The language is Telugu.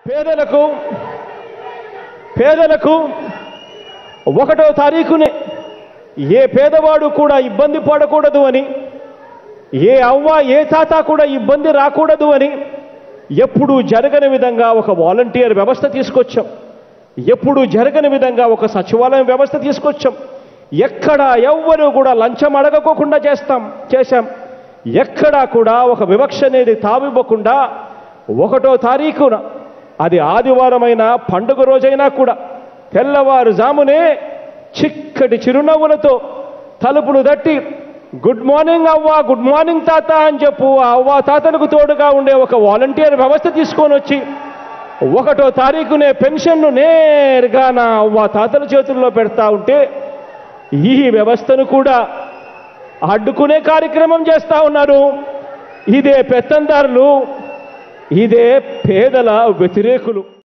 పేదలకు పేదలకు ఒకటో తారీఖునే ఏ పేదవాడు కూడా ఇబ్బంది పడకూడదు అని ఏ అవ్వ ఏ తాత కూడా ఇబ్బంది రాకూడదు అని ఎప్పుడూ జరగని విధంగా ఒక వాలంటీర్ వ్యవస్థ తీసుకొచ్చాం ఎప్పుడూ జరగని విధంగా ఒక సచివాలయం వ్యవస్థ తీసుకొచ్చాం ఎక్కడ ఎవ్వరూ కూడా లంచం అడగకోకుండా చేస్తాం చేశాం ఎక్కడా కూడా ఒక వివక్ష అనేది తావివ్వకుండా ఒకటో తారీఖున అది ఆదివారమైన పండుగ రోజైనా కూడా తెల్లవారుజామునే చిక్కటి చిరునవ్వులతో తలుపులు తట్టి గుడ్ మార్నింగ్ అవ్వ గుడ్ మార్నింగ్ తాత అని చెప్పు ఆ అవ్వ తాతలకు తోడుగా ఉండే ఒక వాలంటీర్ వ్యవస్థ తీసుకొని వచ్చి ఒకటో తారీఖునే పెన్షన్ను నేరుగా నా అవ్వ తాతల చేతుల్లో పెడతా ఉంటే ఈ వ్యవస్థను కూడా అడ్డుకునే కార్యక్రమం చేస్తా ఉన్నారు ఇదే పెత్తందారులు ఇదే పేదల వ్యతిరేకులు